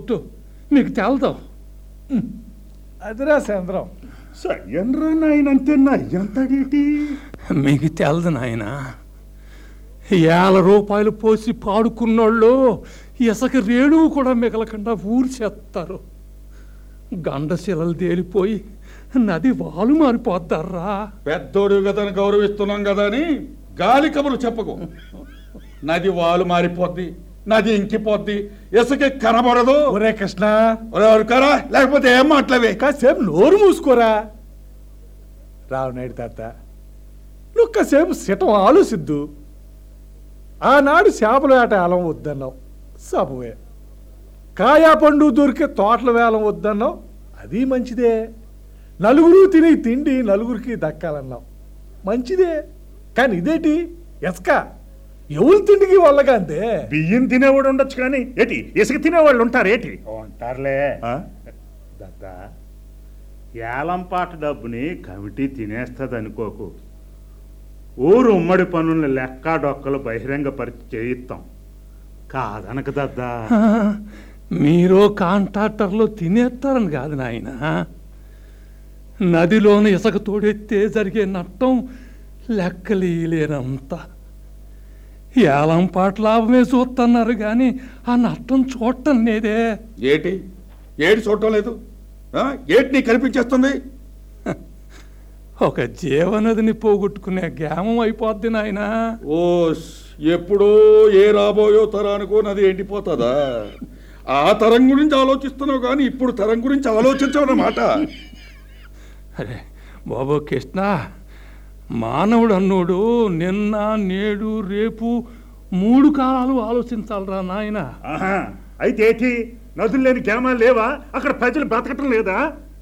ఒట్టు మీకు తెలదు అదిరా చంద్రం సయ్యన్రా నాయన అంతే నయ్యంతడేటి మీకు తెలదు నాయన వేల రూపాయలు పోసి పాడుకున్నోళ్ళు ఇసక రేణువు కూడా మిగలకుండా ఊరిసేస్తారు గండశిలలు తేలిపోయి నది వాలు మారిపోతారా పెద్దోడు కదా అని గౌరవిస్తున్నాం కదా అని గాలి కబురు చెప్పకు నది వాలు మారిపోద్ది నది ఇంకిపోద్ది ఇసుక కనబడదు ఒరే కృష్ణ ఒరే ఊరుకోరా, లేకపోతే ఏం మాట్లావే కాసేపు నోరు మూసుకోరా రావునాయుడు తాత నువ్వు కాసేపు సిటం ఆలోచిద్దు ఆనాడు చేపల వేట వేలం వద్దన్నావు సబువే కాయా పండు దొరికే తోటల వేలం వద్దన్నావు అది మంచిదే నలుగురు తినే తిండి నలుగురికి దక్కాలన్నావు మంచిదే కానీ ఇదేటి ఎసక ఎవరు తిండికి వాళ్ళగా అంతే బియ్యం తినేవాడు ఉండొచ్చు కానీ ఏటి ఇసుక తినేవాళ్ళు ఉంటారు ఏటి ఉంటారులే ఆ? దద్దా ఏలంపాట డబ్బుని కమిటీ తినేస్తుంది అనుకోకు ఊరు ఉమ్మడి పనుల్ని లెక్క డొక్కలు బహిరంగ పరిచి చేయిస్తాం కాదనక దద్దా మీరు కాంట్రాక్టర్లో తినేస్తారని కాదు నాయన నదిలోని ఇసుక తోడెత్తే జరిగే నట్టం లెక్కలేనంత ఏలం పాట లాభమే చూస్తున్నారు కానీ ఆ నట్టం చూడటం లేదే ఏటి ఏటి చూడటం లేదు ఆ? ఏటి నీ కనిపించేస్తుంది ఒక జీవనదిని పోగొట్టుకునే గ్యామం అయిపోద్ది నాయన ఓ ఎప్పుడో ఏ రాబోయో తరానికో నది ఎండిపోతుందా ఆ తరం గురించి ఆలోచిస్తున్నావు కానీ ఇప్పుడు తరం గురించి ఆలోచించవన్నమాట అరే బాబు కృష్ణ మానవుడు అన్నోడు నిన్న నేడు రేపు మూడు కాలాలు ఆలోచించాలరా నాయన ఆహా, అయితే ఏటి నదులు లేని గ్రామాలు లేవా అక్కడ ప్రజలు బ్రతకటం లేదా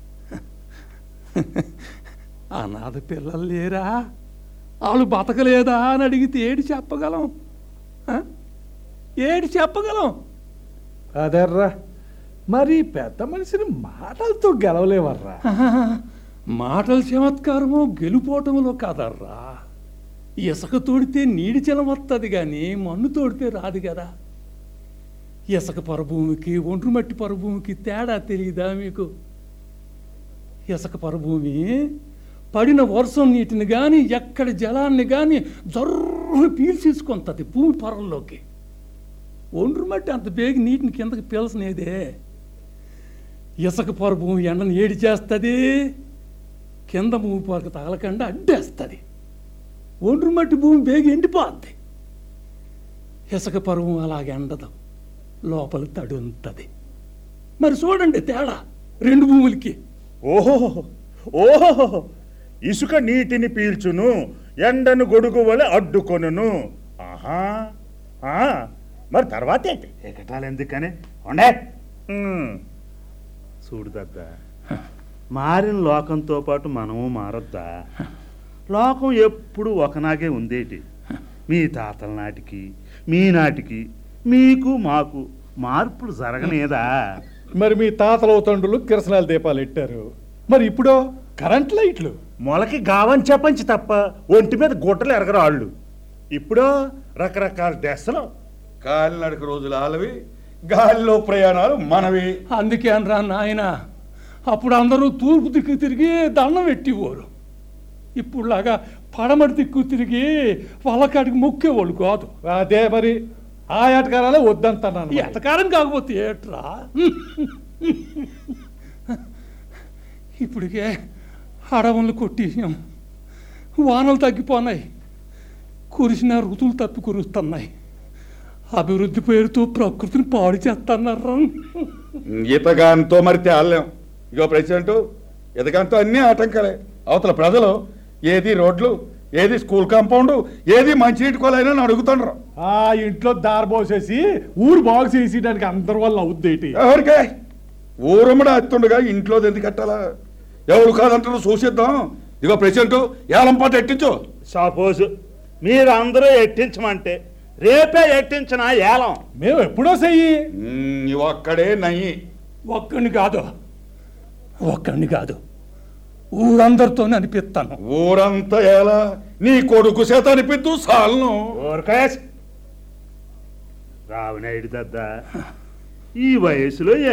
అనాథ పిల్లలు లేరా వాళ్ళు బతకలేదా అని అడిగితే ఏడు చెప్పగలం ఆ? ఏడు చెప్పగలం అదర్రా మరి పెద్ద మనిషిని మాటలతో గెలవలేవర్రా మాటల చమత్కారము గెలుపోవటంలో కాదర్రా ఇసుక తోడితే నీడి చలం వస్తుంది కానీ మన్ను తోడితే రాదు కదా ఇసుక పరభూమికి ఒండ్రు మట్టి పరభూమికి తేడా తెలియదా మీకు ఇసుక పరభూమి పడిన వర్షం నీటిని కానీ ఎక్కడి జలాన్ని కానీ జర్రును పీల్చేసుకుంటుంది భూమి పొరల్లోకి ఒండ్రు మట్టి అంత బేగి నీటిని కిందకి పీల్చనేదే ఇసుక పరభూమి ఎండను ఏడి చేస్తుంది కింద భూమి పొరకు తగలకుండా అడ్డేస్తుంది ఒండ్రు మట్టి భూమి బేగి ఎండిపోద్ది ఇసుక పరువం అలాగే ఎండదు లోపల తడి ఉంటుంది మరి చూడండి తేడా రెండు భూములకి ఓహో ఓహో ఇసుక నీటిని పీల్చును ఎండను గొడుగు వలె అడ్డుకొనును ఆహా ఆ, మరి తర్వాత ఏంటి ఎగటాలు ఎందుకని ఉండే ఉమ్. చూడు దద్దా మారిన లోకంతో పాటు మనము మారొద్దా లోకం ఎప్పుడు ఒకనాగే ఉండేటి మీ తాతల నాటికి మీ నాటికి మీకు మాకు మార్పులు జరగనేదా మరి మీ తాతల తండ్రులు కిరసనాల దీపాలు పెట్టారు మరి ఇప్పుడు కరెంట్ లైట్లు మొలకి గావని చెప్పంచి తప్ప ఒంటి మీద గుట్టలు ఎరగరాళ్ళు ఇప్పుడు రకరకాల దశలు కాలినడక రోజులు ఆలవి గాలిలో ప్రయాణాలు మనవి అందుకే అనరా నాయన అప్పుడు అందరూ తూర్పు దిక్కు తిరిగి దండం పెట్టేవారు ఇప్పుడులాగా పడమటి దిక్కు తిరిగి వాళ్ళకాడికి మొక్కేవాళ్ళు కాదు అదే మరి ఆ ఆటకారాలే వద్దంటున్నాను మరి. ఎతకారం కాకపోతే ఏట్రా ఇప్పటికే అడవులు కొట్టేసాం వానలు తగ్గిపోనాయి కురిసిన ఋతువులు తప్పి కురుస్తున్నాయి అభివృద్ధి పేరుతో ప్రకృతిని పాడు చేస్తున్నారా ఈతగాంతో మరి తేలేం ఇగో ప్రెసిడెంట్ ఈతగాంతో అన్ని ఆటంకాలే అవతల ప్రజలు ఏది రోడ్లు ఏది స్కూల్ కాంపౌండ్ ఏది మంచినీటి కొలైనా అని అడుగుతుండ్రు ఆ ఇంట్లో దారి పోసేసి ఊరు బాగు చేసేయడానికి అందరి వల్ల అవుద్దేటి ఎవరికే ఊరమ్మడ అత్తుండగా ఇంట్లో ఎందుకు కట్టాలా ఎవరు కాదంటారు చూసిద్దాం ఇగో ప్రెసిడెంట్ ఏలంపాట ఎట్టించు సపోజ్ మీరు అందరూ ఎట్టించమంటే రేపే ఎట్టించిన ఏలం మేము ఎప్పుడో చెయ్యి మ్, ఇవి ఒక్కడే నయ్యి ఒక్కడిని కాదు ఒక్కడిని కాదు ఊరందరితో అనిపిస్తాను ఊరంతా ఎలా నీ కొడుకు చేత అనిపిద్దు సాలను ఊరకాయస్ రావనాయుడు దద్దా ఈ వయసులో